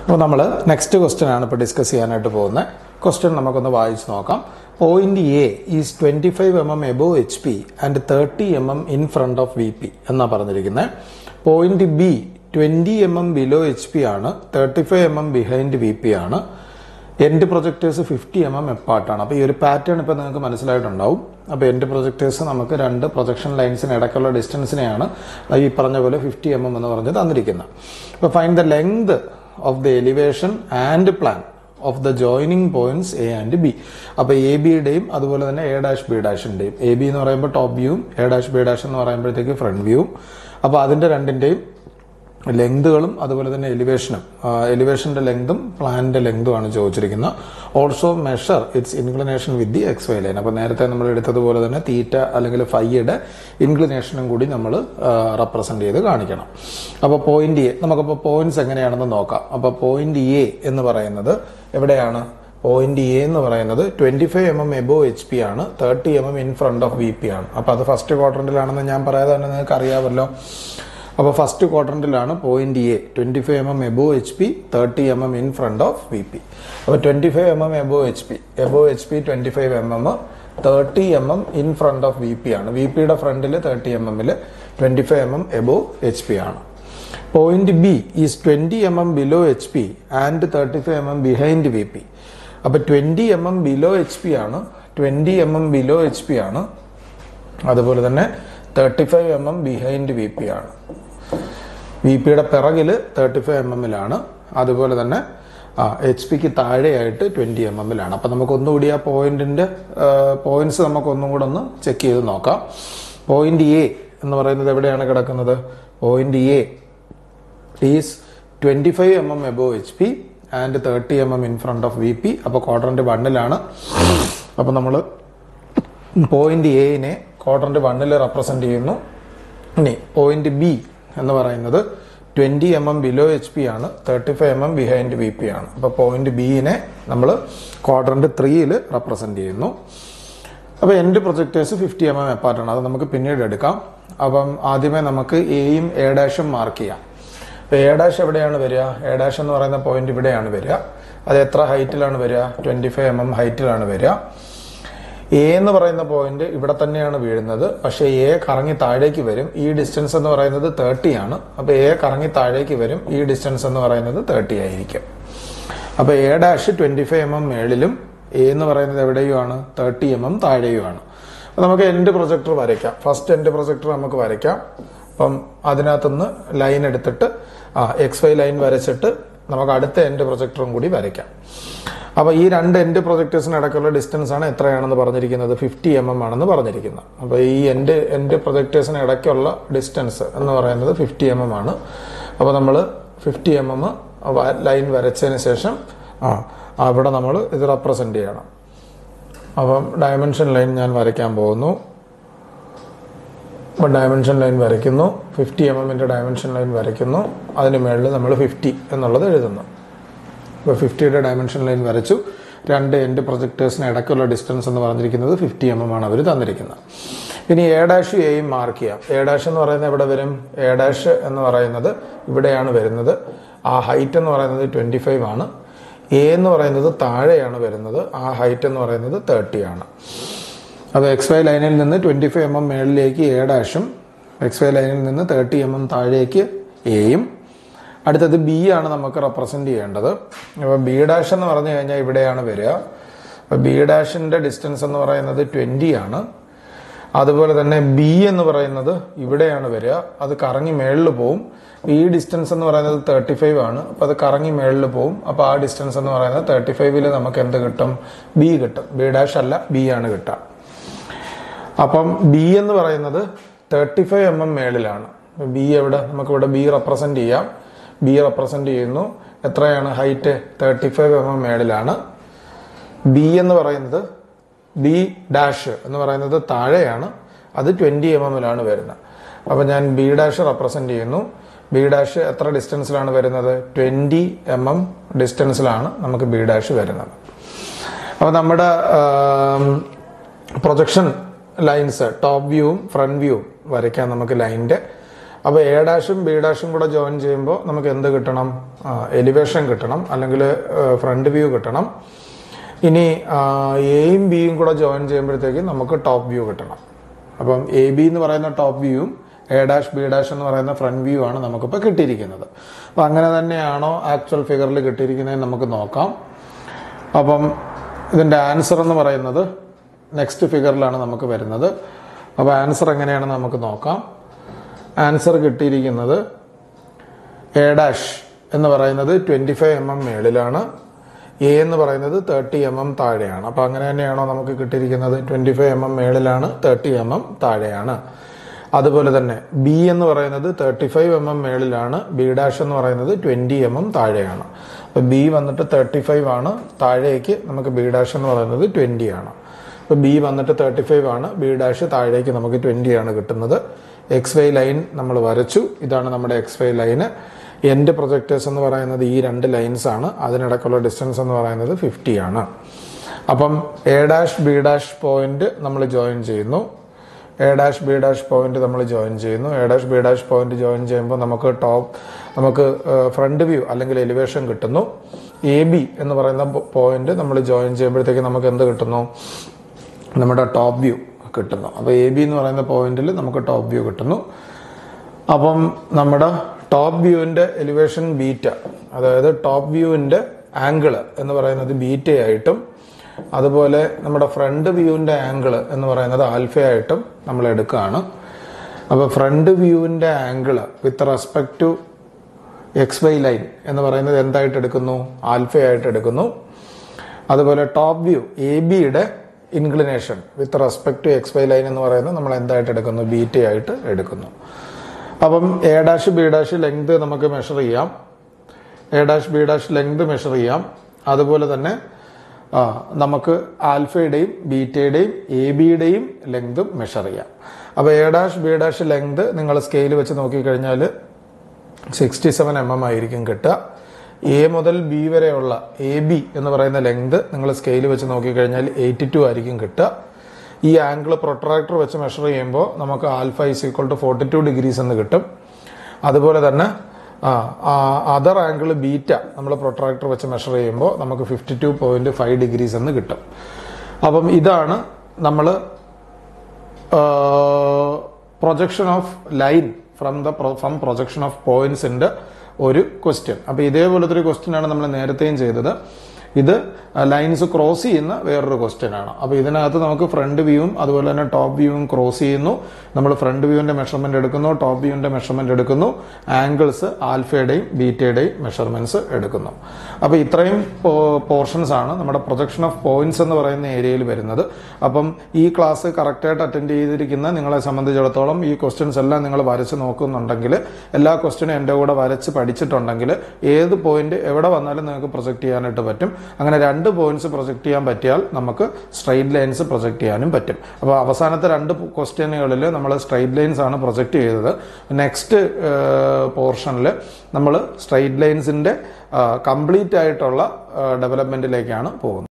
അപ്പോൾ നമ്മൾ next question ആണ് ഇപ്പോൾ ഡിസ്കസ് ചെയ്യാനായിട്ട് പോകുന്നത് ക്വസ്റ്റ്യൻ നമുക്കൊന്ന് വായിച്ച് നോക്കാം point A is twenty five M M above H P and thirty M M in front of V P എന്നാണ് പറഞ്ഞിരിക്കുന്നത് point B twenty M M below H P ആണ് thirty five M M behind V P ആണ് end projectors fifty M M എപ്പാർട്ടാണ് അപ്പോൾ ഈ ഒരു pattern ഇപ്പോൾ നിങ്ങൾക്ക് മനസ്സിലായിട്ടുണ്ടാവും അപ്പോൾ എൻഡ് പ്രൊജക്ടേഴ്സ് നമുക്ക് രണ്ട് പ്രൊജക്ഷൻ ലൈൻസിന് ഇടയ്ക്കുള്ള ഡിസ്റ്റൻസിനെയാണ് ഈ പറഞ്ഞ പോലെ ഫിഫ്റ്റി എം എം എന്ന് പറഞ്ഞ് തന്നിരിക്കുന്നത് അപ്പോൾ find the length of the elevation and plan of the joining points A and B അപ്പോൾ എ ബിയുടെയും അതുപോലെ തന്നെ എ ഡാഷ് ബി ഡാഷിൻ്റെയും എ ബി എന്ന് പറയുമ്പോൾ ടോപ്പ് വ്യൂവും എ ഡാഷ് ബി ഡാഷ് എന്ന് പറയുമ്പോഴത്തേക്ക് ഫ്രണ്ട് വ്യൂവും അപ്പോൾ അതിൻ്റെ രണ്ടിൻ്റെയും ലെങ്തുകളും അതുപോലെ തന്നെ എലിവേഷനും എലിവേഷന്റെ ലെങ്തും പ്ലാനിന്റെ ലെങ്തും ആണ് ചോദിച്ചിരിക്കുന്നത് also measure its inclination with the X Y line അപ്പോൾ നേരത്തെ നമ്മൾ എടുത്തതുപോലെ തന്നെ തീറ്റ അല്ലെങ്കിൽ ഫൈയുടെ ഇൻക്ലിനേഷനും കൂടി നമ്മൾ റെപ്രസെന്റ് ചെയ്ത് കാണിക്കണം അപ്പോൾ പോയിന്റ് എ നമുക്കപ്പോൾ പോയിന്റ്സ് എങ്ങനെയാണെന്ന് നോക്കാം അപ്പോൾ പോയിന്റ് എ എന്ന് പറയുന്നത് എവിടെയാണ് പോയിന്റ് എ എന്ന് പറയുന്നത് twenty five M M above H P ആണ് thirty M M in front of V P ആണ് അപ്പോൾ അത് ഫസ്റ്റ് ക്വാർട്ടറിലാണെന്ന് ഞാൻ പറയാതെ തന്നെ നിങ്ങൾക്ക് അറിയാമല്ലോ അപ്പോൾ ഫസ്റ്റ് ക്വാഡ്രന്റിലാണ് point A twenty five M M above H P thirty M M in front of V P അപ്പോൾ twenty five M M above H P above H P twenty five M M thirty M M in front of V P ആണ് V പിയുടെ ഫ്രണ്ടിൽ thirty M എമ്മിൽ twenty five M M above H P ആണ് point B is twenty M M below H P and thirty five M M behind V P അപ്പോൾ twenty M M below H P ആണ് twenty M M below H P ആണ് അതുപോലെ തന്നെ thirty five M M behind V P ആണ് V പിയുടെ പിറകിൽ thirty five M എമ്മിലാണ് അതുപോലെ തന്നെ ആ എച്ച് പിക്ക് താഴെയായിട്ട് ട്വന്റി എം എമ്മിലാണ് അപ്പം നമുക്ക് ഒന്നുകൂടി ആ പോയിന്റിന്റെ പോയിന്റ്സ് നമുക്ക് ഒന്നും കൂടെ ഒന്ന് ചെക്ക് ചെയ്ത് നോക്കാം പോയിന്റ് എ എന്ന് പറയുന്നത് എവിടെയാണ് കിടക്കുന്നത് point A is twenty five M M above H P and thirty M M in front of V P അപ്പോൾ ക്വാഡ്രന്റ് വണ്ണിലാണ് അപ്പോൾ നമ്മൾ പോയിന്റ് എനെ ക്വാഡ്രന്റ് വണ്ണിൽ റെപ്രസെന്റ് ചെയ്യുന്നു ഇനി പോയിന്റ് ബി എന്ന് പറയുന്നത് twenty M M below H P ആണ് thirty five M M behind V P ആണ് അപ്പോൾ പോയിന്റ് ബിനെ നമ്മൾ ക്വാഡ്രന്റ് ത്രീയിൽ റെപ്രസെന്റ് ചെയ്യുന്നു അപ്പോൾ end projectors fifty M M എപ്പാർട്ടാണ് അത് നമുക്ക് പിന്നീട് എടുക്കാം അപ്പം ആദ്യമേ നമുക്ക് എയും എ ഡാഷും മാർക്ക് ചെയ്യാം അപ്പോൾ എ ഡാഷ് എവിടെയാണ് വരിക എ ഡാഷ് എന്ന് പറയുന്ന പോയിന്റ് ഇവിടെയാണ് വരിക അത് എത്ര ഹൈറ്റിലാണ് വരിക ട്വന്റി ഫൈവ് എം എം ഹൈറ്റിലാണ് വരിക എ എന്ന് പറയുന്ന പോയിന്റ് ഇവിടെ തന്നെയാണ് വീഴുന്നത് പക്ഷേ എ കറങ്ങി താഴേക്ക് വരും ഈ ഡിസ്റ്റൻസ് എന്ന് പറയുന്നത് തേർട്ടി ആണ് അപ്പോൾ എ കറങ്ങി താഴേക്ക് വരും ഈ ഡിസ്റ്റൻസ് എന്ന് പറയുന്നത് തേർട്ടി ആയിരിക്കും അപ്പോൾ A dash twenty five M M മേളിലും എ എന്ന് പറയുന്നത് എവിടെയുമാണ് തേർട്ടി എം എം താഴെയുമാണ് അപ്പോൾ നമുക്ക് എൻഡ് പ്രൊജക്ടർ വരയ്ക്കാം ഫസ്റ്റ് എൻഡ് പ്രൊജക്ടർ നമുക്ക് വരയ്ക്കാം അപ്പം അതിനകത്തുനിന്ന് ലൈൻ എടുത്തിട്ട് ആ എക്സ് വൈ ലൈൻ വരച്ചിട്ട് നമുക്ക് അടുത്ത എൻഡ് പ്രൊജക്ടറും കൂടി വരയ്ക്കാം അപ്പോൾ ഈ രണ്ട് എൻഡ് പ്രൊജക്ടേഴ്സിന് ഇടയ്ക്കുള്ള ഡിസ്റ്റൻസ് ആണ് എത്രയാണെന്ന് പറഞ്ഞിരിക്കുന്നത് ഫിഫ്റ്റി എം എം ആണെന്ന് പറഞ്ഞിരിക്കുന്നത് അപ്പോൾ ഈ എൻഡ് എൻഡ് പ്രൊജക്ടേഴ്സിന് ഇടയ്ക്കുള്ള ഡിസ്റ്റൻസ് എന്ന് പറയുന്നത് ഫിഫ്റ്റി എം എം ആണ് അപ്പോൾ നമ്മൾ ഫിഫ്റ്റി എം എം ലൈൻ വരച്ചതിന് ശേഷം ആ അവിടെ നമ്മൾ ഇത് റെപ്രസെന്റ് ചെയ്യണം അപ്പം ഡയമെൻഷൻ ലൈൻ ഞാൻ വരയ്ക്കാൻ പോകുന്നു അപ്പം ഡയമെൻഷൻ ലൈൻ വരയ്ക്കുന്നു ഫിഫ്റ്റി എം എമ്മിൻ്റെ ഡയമെൻഷൻ ലൈൻ വരയ്ക്കുന്നു അതിന് മുകളിൽ നമ്മൾ ഫിഫ്റ്റി എന്നുള്ളത് എഴുതുന്നു ഇപ്പോൾ ഫിഫ്റ്റിയുടെ ഡയമെൻഷൻ ലൈൻ വരച്ചു രണ്ട് എൻഡ് പ്രൊജക്ടേഴ്സിന് ഇടയ്ക്കുള്ള ഡിസ്റ്റൻസ് എന്ന് പറഞ്ഞിരിക്കുന്നത് ഫിഫ്റ്റി എം എം ആണ് അവർ തന്നിരിക്കുന്നത് ഇനി എ ഡാഷ് എയും മാർക്ക് ചെയ്യാം എ ഡാഷ് എന്ന് പറയുന്നത് എവിടെ വരും എ ഡാഷ് എന്ന് പറയുന്നത് ഇവിടെയാണ് വരുന്നത് ആ ഹൈറ്റ് എന്ന് പറയുന്നത് ട്വൻറ്റി ഫൈവ് ആണ് എ എന്ന് പറയുന്നത് താഴെയാണ് വരുന്നത് ആ ഹൈറ്റ് എന്ന് പറയുന്നത് തേർട്ടി ആണ് അപ്പോൾ എക്സ് വൈ ലൈനിൽ നിന്ന് ട്വൻറ്റി ഫൈവ് എം എം മേളിലേക്ക് എ ഡാഷും എക്സ് വൈ ലൈനിൽ നിന്ന് തേർട്ടി എം എം താഴേക്ക് എയും അടുത്തത് ബി ആണ് നമുക്ക് റെപ്രസെന്റ് ചെയ്യേണ്ടത് അപ്പോൾ ബി ഡാഷ് എന്ന് പറഞ്ഞു കഴിഞ്ഞാൽ ഇവിടെയാണ് വരിക അപ്പോൾ ബി ഡാഷിന്റെ ഡിസ്റ്റൻസ് എന്ന് പറയുന്നത് ട്വന്റി ആണ് അതുപോലെ തന്നെ ബി എന്ന് പറയുന്നത് ഇവിടെയാണ് വരിക അത് കറങ്ങി മേളിൽ പോവും ഈ ഡിസ്റ്റൻസ് എന്ന് പറയുന്നത് തേർട്ടി ഫൈവ് ആണ് അപ്പോൾ അത് കറങ്ങി മേളിൽ പോവും അപ്പോൾ ആ ഡിസ്റ്റൻസ് എന്ന് പറയുന്നത് തേർട്ടി ഫൈവില് നമുക്ക് എന്ത് കിട്ടും ബി കിട്ടും ബി ഡാഷ് അല്ല ബി ആണ് കിട്ടുക അപ്പം ബി എന്ന് പറയുന്നത് തേർട്ടി ഫൈവ് എം എം മേളിലാണ് ബി എവിടെ നമുക്കിവിടെ ബി റെപ്രസെന്റ് ചെയ്യാം ബി റെപ്രസെന്റ് ചെയ്യുന്നു എത്രയാണ് height thirty five M M മേളിലാണ് ബി എന്ന് പറയുന്നത് ബി ഡാഷ് എന്ന് പറയുന്നത് താഴെയാണ് അത് ട്വന്റി എം എമ്മിലാണ് വരുന്നത് അപ്പം ഞാൻ ബി ഡാഷ് റെപ്രസെന്റ് ചെയ്യുന്നു ബി ഡാഷ് എത്ര ഡിസ്റ്റൻസിലാണ് വരുന്നത് ട്വന്റി എം എം ഡിസ്റ്റൻസിലാണ് നമുക്ക് ബി ഡാഷ് വരുന്നത് അപ്പോൾ നമ്മുടെ പ്രൊജക്ഷൻ ലൈൻസ് ടോപ്പ് വ്യൂവും ഫ്രണ്ട് വ്യൂവും വരയ്ക്കാൻ നമുക്ക് ലൈനിന്റെ അപ്പോൾ എ ഡാഷും ബി ഡാഷും കൂടെ ജോയിൻ ചെയ്യുമ്പോൾ നമുക്ക് എന്ത് കിട്ടണം എലിവേഷൻ കിട്ടണം അല്ലെങ്കിൽ ഫ്രണ്ട് വ്യൂ കിട്ടണം ഇനി എയും ബിയും കൂടെ ജോയിൻ ചെയ്യുമ്പോഴത്തേക്കും നമുക്ക് ടോപ്പ് വ്യൂ കിട്ടണം അപ്പം എ ബി എന്ന് പറയുന്ന ടോപ്പ് വ്യൂവും എ ഡാഷ് ബി ഡാഷ് എന്ന് പറയുന്ന ഫ്രണ്ട് വ്യൂ ആണ് നമുക്കിപ്പോൾ കിട്ടിയിരിക്കുന്നത് അപ്പം അങ്ങനെ തന്നെയാണോ ആക്ച്വൽ ഫിഗറിൽ കിട്ടിയിരിക്കുന്നത് നമുക്ക് നോക്കാം അപ്പം ഇതിൻ്റെ ആൻസർ എന്ന് പറയുന്നത് നെക്സ്റ്റ് ഫിഗറിലാണ് നമുക്ക് വരുന്നത് അപ്പോൾ ആൻസർ എങ്ങനെയാണെന്ന് നമുക്ക് നോക്കാം ആൻസർ കിട്ടിയിരിക്കുന്നത് എ ഡാഷ് എന്ന് പറയുന്നത് ട്വൻറ്റി ഫൈവ് എം എം മേളിലാണ് എ എന്ന് പറയുന്നത് തേർട്ടി എം എം താഴെയാണ് അപ്പോൾ അങ്ങനെ തന്നെയാണോ നമുക്ക് കിട്ടിയിരിക്കുന്നത് ട്വൻറ്റി ഫൈവ് എം എം മേളിലാണ് തേർട്ടി എം എം താഴെയാണ് അതുപോലെ തന്നെ ബി എന്ന് പറയുന്നത് തേർട്ടി ഫൈവ് എം എം മേളിലാണ് ബി ഡാഷ് എന്ന് പറയുന്നത് ട്വൻറ്റി എം എം താഴെയാണ് അപ്പോൾ ബി വന്നിട്ട് തേർട്ടി ഫൈവ് ആണ് താഴേക്ക് നമുക്ക് ബി ഡാഷ് എന്ന് പറയുന്നത് ട്വൻറ്റി ആണ് അപ്പോൾ ബി വന്നിട്ട് തേർട്ടി ഫൈവ് ആണ് ബി ഡാഷ് താഴേക്ക് നമുക്ക് ട്വൻറ്റി ആണ് കിട്ടുന്നത് എക്സ് വൈ ലൈൻ നമ്മൾ വരച്ചു ഇതാണ് നമ്മുടെ എക്സ് വൈ ലൈന് എൻഡ് പ്രൊജക്ടേഴ്സ് എന്ന് പറയുന്നത് ഈ രണ്ട് ലൈൻസ് ആണ് അതിനിടയ്ക്കുള്ള ഡിസ്റ്റൻസ് എന്ന് പറയുന്നത് ഫിഫ്റ്റി ആണ് അപ്പം A dash B dash point നമ്മൾ ജോയിൻ ചെയ്യുന്നു A dash B dash point നമ്മൾ ജോയിൻ ചെയ്യുന്നു A dash B dash point join ചെയ്യുമ്പോൾ നമുക്ക് ടോപ്പ് നമുക്ക് ഫ്രണ്ട് വ്യൂ അല്ലെങ്കിൽ എലിവേഷൻ കിട്ടുന്നു എ ബി എന്ന് പറയുന്ന പോയിന്റ് നമ്മൾ ജോയിൻ ചെയ്യുമ്പോഴത്തേക്ക് നമുക്ക് എന്ത് കിട്ടുന്നു നമ്മുടെ ടോപ്പ് വ്യൂ കിട്ടുന്നു അപ്പോൾ എ ബി എന്ന് പറയുന്ന പോയിന്റിൽ നമുക്ക് ടോപ്പ് വ്യൂ കിട്ടുന്നു അപ്പം നമ്മുടെ ടോപ്പ് വ്യൂവിൻ്റെ എലിവേഷൻ ബീറ്റ അതായത് ടോപ്പ് വ്യൂവിൻ്റെ ആംഗിൾ എന്ന് പറയുന്നത് ബീറ്റയായിട്ടും അതുപോലെ നമ്മുടെ ഫ്രണ്ട് വ്യൂവിൻ്റെ ആംഗിൾ എന്ന് പറയുന്നത് ആൽഫയായിട്ടും നമ്മൾ എടുക്കുകയാണ് അപ്പോൾ ഫ്രണ്ട് വ്യൂവിൻ്റെ angle with respect to X Y line എന്ന് പറയുന്നത് എന്തായിട്ട് എടുക്കുന്നു ആൽഫയായിട്ട് എടുക്കുന്നു അതുപോലെ ടോപ്പ് വ്യൂ എ ബിയുടെ inclination with respect to X Y line എന്ന് പറയുന്നത് നമ്മൾ എന്തായിട്ട് എടുക്കുന്നു ബീറ്റയായിട്ട് എടുക്കുന്നു അപ്പം A dash B dash length നമുക്ക് മെഷർ ചെയ്യാം A dash B dash length measure ചെയ്യാം അതുപോലെ തന്നെ ആ, നമുക്ക് ആൽഫയുടെയും ബീറ്റയുടെയും എ ബിയുടെയും ലെങ്തും മെഷർ ചെയ്യാം അപ്പോൾ A dash B dash length നിങ്ങൾ സ്കെയിൽ വെച്ച് നോക്കിക്കഴിഞ്ഞാൽ സിക്സ്റ്റി സെവൻ എം എം ആയിരിക്കും കിട്ടുക എ മുതൽ ബി വരെയുള്ള എ ബി എന്ന് പറയുന്ന ലെങ്ത് നിങ്ങൾ സ്കെയിൽ വെച്ച് നോക്കിക്കഴിഞ്ഞാൽ എയ്റ്റി ടു ആയിരിക്കും കിട്ടുക ഈ ആംഗിൾ പ്രൊട്രാക്ടർ വെച്ച് മെഷർ ചെയ്യുമ്പോൾ നമുക്ക് alpha is equal to forty two degrees എന്ന് കിട്ടും അതുപോലെ തന്നെ അതർ ആംഗിൾ ബീറ്റ നമ്മൾ പ്രൊട്രാക്ടർ വെച്ച് മെഷർ ചെയ്യുമ്പോൾ നമുക്ക് fifty two point five degrees എന്ന് കിട്ടും അപ്പം ഇതാണ് നമ്മൾ projection of line from the from projection of പോയിന്റ്സിന്റെ ഒരു ക്വസ്റ്റ്യൻ അപ്പോൾ ഇതേപോലത്തെ ഒരു ക്വസ്റ്റ്യൻ ആണ് നമ്മൾ നേരത്തെയും ചെയ്തത് ഇത് ലൈൻസ് ക്രോസ് ചെയ്യുന്ന വേറൊരു ക്വസ്റ്റ്യൻ ആണ് അപ്പോൾ ഇതിനകത്ത് നമുക്ക് ഫ്രണ്ട് വ്യൂവും അതുപോലെ തന്നെ ടോപ്പ് വ്യൂവും ക്രോസ് ചെയ്യുന്നു നമ്മൾ ഫ്രണ്ട് വ്യൂവിന്റെ മെഷർമെന്റ് എടുക്കുന്നു ടോപ്പ് വ്യൂവിന്റെ മെഷർമെന്റ് എടുക്കുന്നു ആംഗിൾസ് ആൽഫയുടെയും ബീറ്റയുടെയും മെഷർമെന്റ്സ് എടുക്കുന്നു അപ്പോൾ ഇത്രയും പോർഷൻസ് ആണ് നമ്മുടെ പ്രൊജക്ഷൻ ഓഫ് പോയിന്റ്സ് എന്ന് പറയുന്ന ഏരിയയിൽ വരുന്നത് അപ്പം ഈ ക്ലാസ് കറക്റ്റായിട്ട് അറ്റൻഡ് ചെയ്തിരിക്കുന്ന നിങ്ങളെ സംബന്ധിച്ചിടത്തോളം ഈ ക്വസ്റ്റ്യൻസ് എല്ലാം നിങ്ങൾ വരച്ച് നോക്കുന്നുണ്ടെങ്കിൽ എല്ലാ ക്വസ്റ്റ്യനും എൻ്റെ കൂടെ വരച്ച് പഠിച്ചിട്ടുണ്ടെങ്കിൽ ഏത് പോയിന്റ് എവിടെ വന്നാലും നിങ്ങൾക്ക് പ്രൊജക്ട് ചെയ്യാനായിട്ട് പറ്റും അങ്ങനെ രണ്ട് പോയിന്റ്സ് പ്രൊജക്ട് ചെയ്യാൻ പറ്റിയാൽ നമുക്ക് സ്ട്രൈറ്റ് ലൈൻസ് പ്രൊജക്ട് ചെയ്യാനും പറ്റും അപ്പോൾ അവസാനത്തെ രണ്ട് ക്വസ്റ്റ്യനുകളിൽ നമ്മൾ സ്ട്രൈറ്റ് ലൈൻസ് ആണ് പ്രൊജക്ട് ചെയ്തത് നെക്സ്റ്റ് പോർഷനിൽ നമ്മൾ സ്ട്രൈറ്റ് ലൈൻസിന്റെ കംപ്ലീറ്റ് ആയിട്ടുള്ള ഡെവലപ്മെന്റിലേക്കാണ് പോകുന്നത്